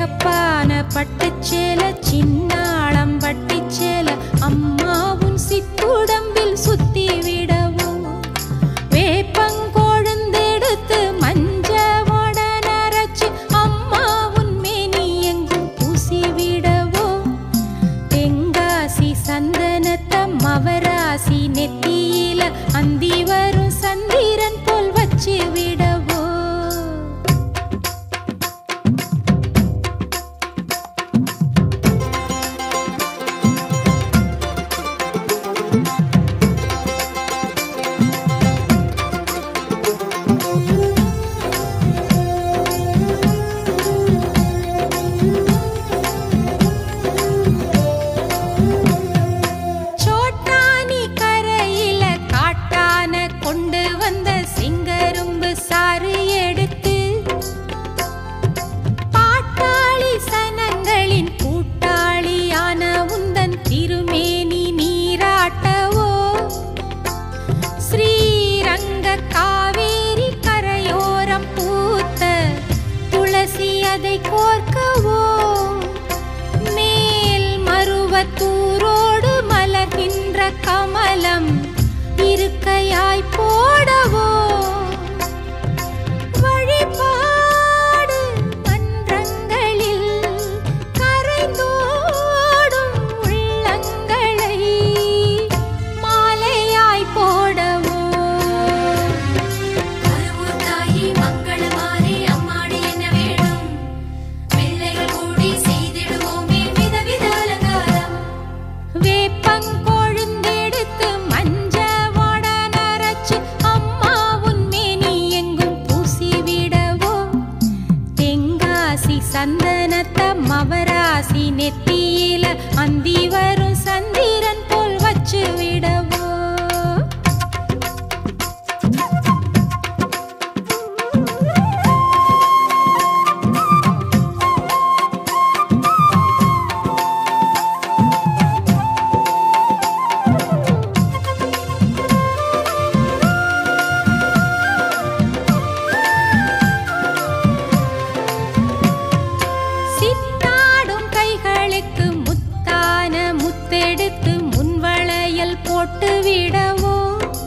செகப்பான பட்டுச்சேல சின்னாளம் வட்டிச்சேல அம்மாவும் சித்துடம்பில் சுத்தி விடவோ வேப்பங்கொழுந்தெடுத்து மஞ்சவோட நரைச்சு அம்மாவும் மேனி எங்கும் பூசி விடவோ தெங்காசி சந்தனத்த மவராசி நெத்தியில அந்தி வரும் சந்திரன் போல் வச்சு விடவோ சோட்டானி கரையில காட்டான கொண்டு வந்த சிங்கரும்பு சாறு எடுத்து பாட்டாளி சனங்களின் கூட்டாளியான உந்தன் திருமேனி நீராட்டவோ ஸ்ரீரங்க காவேரி கரையோரம் பூத்த துளசி அதை கோர்க்கவோ மேல் மருவத்தூரோடு மலர்கின்ற கமலம் இருக்கையாய் போடவோ வழிபாடு மன்றங்களில் கரைந்தோடும் உள்ளங்களை மாலையாய் போடவோ கருவூர் தாயி மங்களமாரி அம்மாடி என்ன வேணும் பிள்ளைகள் கூடி செய்திடுவோமே விதவித அலங்காரம் வேப்பங்கொழுந்தெடுத்து மஞ்சவோட நரைச்சு அம்மாவும் மேனி எங்கும் பூசி விடவோ தெங்காசி சந்தனத்த மவராசி நெத்தியில அந்தி வரும் சந்திரன் போல் வச்சு விடவோ சித்தாடும் கைகளுக்கு முத்தான முத்தெடுத்து முன்வளையல் போட்டு விடவோ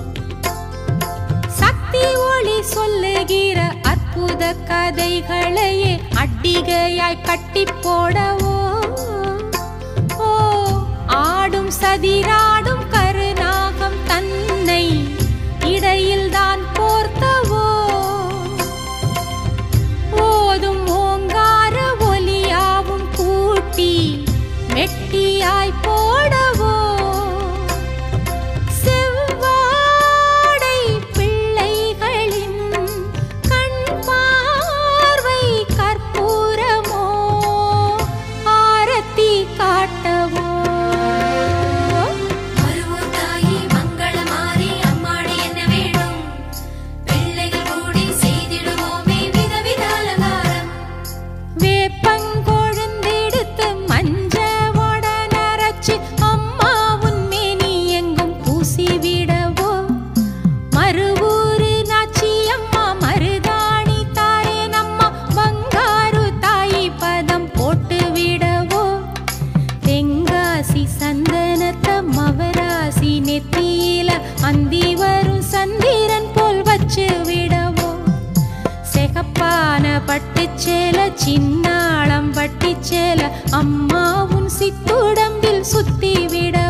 சக்தி ஒளி சொல்லுகிற அற்புத கதைகளையே அட்டிகையாய் கட்டி போடவோ ஓ ஆடும் சதிராடும் கருநாகம் தன்னை இடையில் தான் போர்த்தவோ ஓதும் ஓங்கார ஒலியாவும் கூட்டி மெட்டியாய் போடவோ செவ்வாடை பிள்ளைகளின் கண் பார்வை கற்பூரமோ ஆரத்தி காட்டவோ கருவூர் தாயி மங்களமாரி அம்மாடி என்ன வேணும் பிள்ளைகள் கூடி செய்திடுவோமே விதவித அலங்காரம் வேப்பங்கொழுந்தெடுத்து மஞ்சவோட நரைச்சு அம்மாவும் மேனி எங்கும் பூசி விடவோ மறுவூரு நாச்சி அம்மா மருதாணி தாரே நம்மா பங்காரு தாயி பதம் போட்டு விடவோ தெங்காசி சந்தனத்த மவராசி நெத்தியில அந்தி வரும் சந்திரன் போல் வச்சு விடவோ செகப்பான பட்டுச்சேல சின்னாளம் வட்டிச்சேல அம்மாவும் சித்துடம்பில் சுத்தி விட